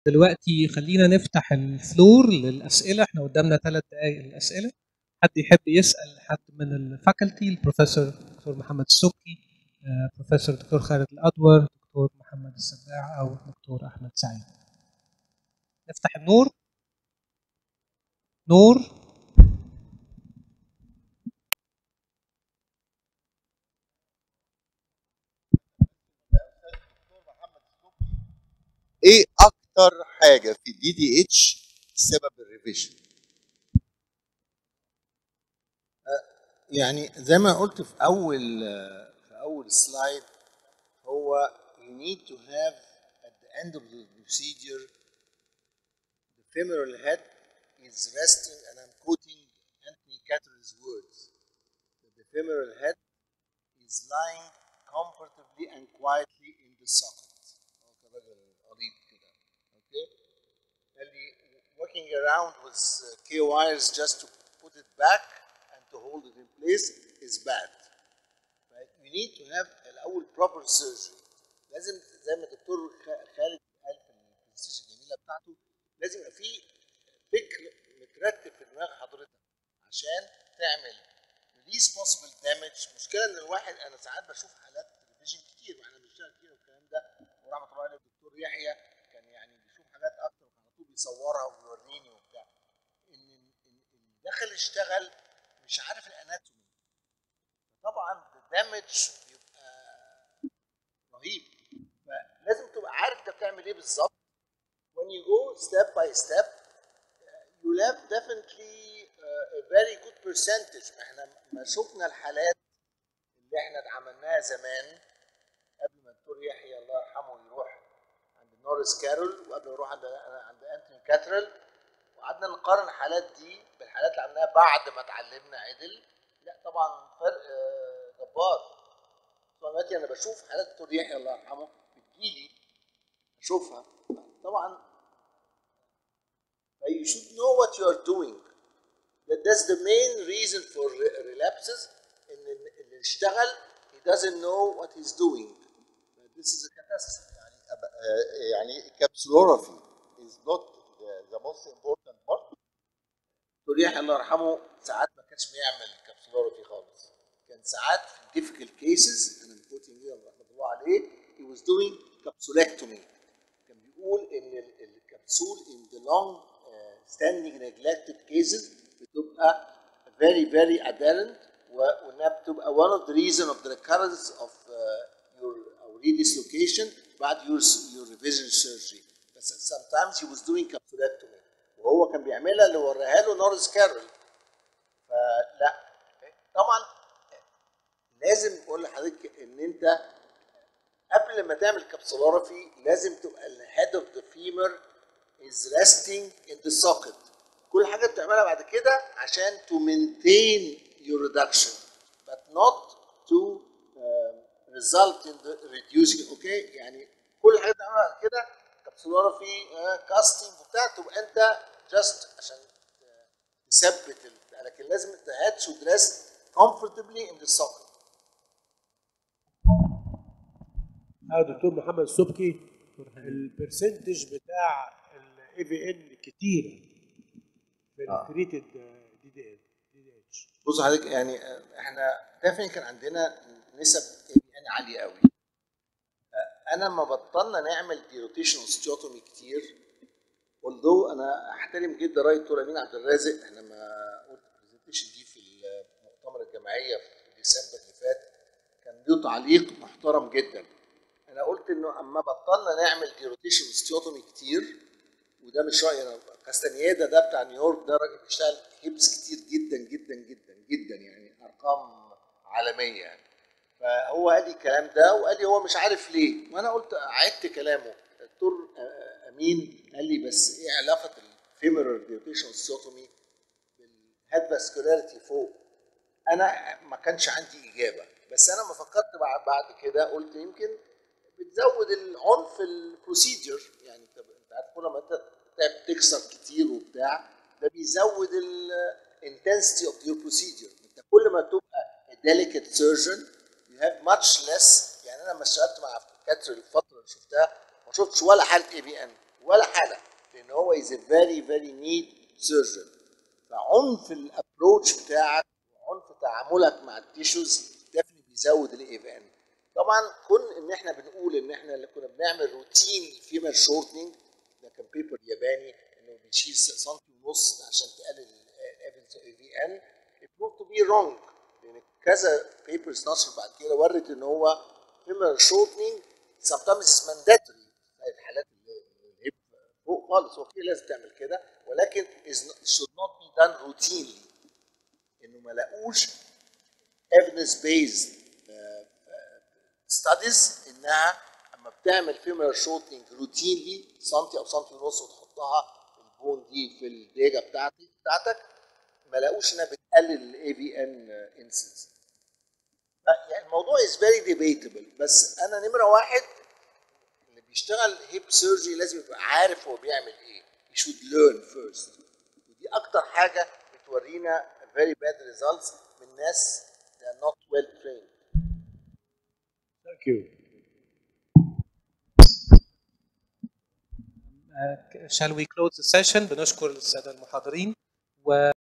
دلوقتي خلينا نفتح الفلور للاسئله احنا قدامنا ثلاث دقائق للاسئله حد يحب يسال حد من الفاكولتي البروفيسور دكتور محمد السبكي آه، بروفيسور دكتور خالد الادور دكتور محمد السباع او دكتور احمد سعيد نفتح النور نور ايه اكتر حاجه في الدي دي اتش سبب الريفيجن يعني زي ما قلت في اول في اول سلايد هو you need to have at the end of the procedure the femoral head is resting and I'm quoting Anthony Catterall's words that the femoral head is lying comfortably and quietly in the socket هو كراجل قريب كده okay قال لي working around with uh, K wires just to put it back and to hold it in place is bad. Right? You need to have الأول proper surgery. لازم زي ما الدكتور خ- خالد قال في البرزنتيشن الجميلة بتاعته لازم يبقى في فكر مترتب في دماغ حضرتك عشان تعمل least possible damage مشكلة إن الواحد أنا ساعات بشوف حالات ريفيجن كتير واحنا بنشتغل فيها والكلام ده ورحمة الله عليه الدكتور يحيى كان يعني بيشوف حاجات أكتر وكان على طول بيصورها ويوريني وبتاع ان إن اللي داخل يشتغل مش عارف الاناتومي طبعا الدامج بيبقى رهيب فلازم تبقى عارف انت بتعمل ايه بالظبط when you go step by step uh, you'll have definitely uh, a very good percentage احنا ما شفنا الحالات اللي احنا عملناها زمان قبل ما الدكتور يحيى الله يرحمه يروح عند نورس كارول وقبل ما يروح عند عند انتوني كاترل وقعدنا نقارن الحالات دي بالحالات اللي عملناها بعد ما اتعلمنا عدل لا طبعا فرق آه، جبار دلوقتي انا بشوف حالات الدكتور يحيى الله يرحمه بتجيلي اشوفها طبعا you should know what you are doing that that's the main reason for re- relapses ان اللي اشتغل he doesn't know what he's doing this is a catastrophe يعني أب- آه، يعني كابسولوجرافي is not the, the most important part دكتور يحيى الله يرحمه ساعات ما كانش بيعمل كابسولوجرافي خالص كان ساعات في difficult cases انا كوتنج رحمه الله عليه he was doing capsulectomy كان بيقول ان ال- الكبسول in the long uh, standing neglected cases بتبقى very very adherent و- وانها بتبقى one of the reason of the recurrence of uh, your or redislocation بعد your your revision surgery بس sometimes he was doing capsulectomy وهو كان بيعملها اللي وريها له نورس كارول فلا طبعا لازم اقول لحضرتك ان انت قبل ما تعمل كابسولوجرافي لازم تبقى الهيد اوف ذا فيمر از ريستنج ان ذا سوكت كل حاجه بتعملها بعد كده عشان to maintain your reduction but not to uh, result in the reducing اوكي يعني كل حاجه بتعملها بعد كده كابسولوجرافي كاستنج وبتاع تبقى انت جاست عشان تثبت ال- لكن لازم the head should rest comfortably in the socket اه دكتور محمد السبكي البرسنتج بتاع الاي في ان كتيره في الكريتد دي دي ان دي دي اتش بص حضرتك يعني آه، احنا دافن كان عندنا نسب يعني عاليه قوي آه، انا ما بطلنا نعمل ديروتيشن اوستيوتومي كتير although انا احترم جدا راي الدكتور امين عبد الرازق احنا ما قلت البرزنتيشن دي في المؤتمر الجمعيه في ديسمبر اللي فات كان له تعليق محترم جدا انا قلت انه اما بطلنا نعمل ديروتيشن اوستيوتومي كتير وده مش رايي انا كاستانيادا ده بتاع نيويورك ده راجل بيشتغل هيبس كتير جدا جدا جدا جدا يعني ارقام عالميه يعني فهو قال لي الكلام ده وقال لي هو مش عارف ليه وانا قلت عدت كلامه الدكتور آه، امين قال لي بس ايه علاقه الفيمورال ديوتيشن اوستيوتومي بالهيد فاسكولاريتي فوق انا ما كانش عندي اجابه بس انا ما فكرت بعد بعد كده قلت يمكن بتزود العنف البروسيجر يعني انت انت عارف كل ما انت تعب تكسر كتير وبتاع ده بيزود الانتنسيتي اوف يور بروسيجر انت كل ما تبقى ديليكت سيرجن يو هاف ماتش ليس يعني انا لما اشتغلت مع كاتر الفتره اللي شفتها ما شفتش ولا حاله اي بي ان ولا حاله هو is a very very neat surgeon فعنف الابروتش بتاعك وعنف تعاملك مع التيشوز definitely بيزود الاي في ان طبعا كون ان احنا بنقول ان احنا اللي كنا بنعمل روتين فيمر شورتنج ده كان بيبر ياباني انه بنشيل سنتي ونص عشان تقلل الايفنس اي في ان it proved to be wrong لان كذا بيبرز نشر بعد كده ورت ان هو فيمر شورتنج sometimes is mandatory زي الحالات اللي الهيب فوق خالص هو كده لازم تعمل كده ولكن is not, should not be done routinely انه ما لاقوش evidence based studies انها اما بتعمل فيمر شوتنج روتينلي سنتي او سنتي ونص وتحطها البون دي في الديجا بتاعتك بتاعتك ما لاقوش انها بتقلل الاي في ان انسنس يعني الموضوع از فيري ديبيتبل بس انا نمره واحد اللي بيشتغل هيب سيرجري لازم يبقى عارف هو بيعمل ايه he should learn first ودي اكتر حاجه بتورينا very bad results من ناس they are not well trained ثانك يو shall we close the session بنشكر الساده المحاضرين و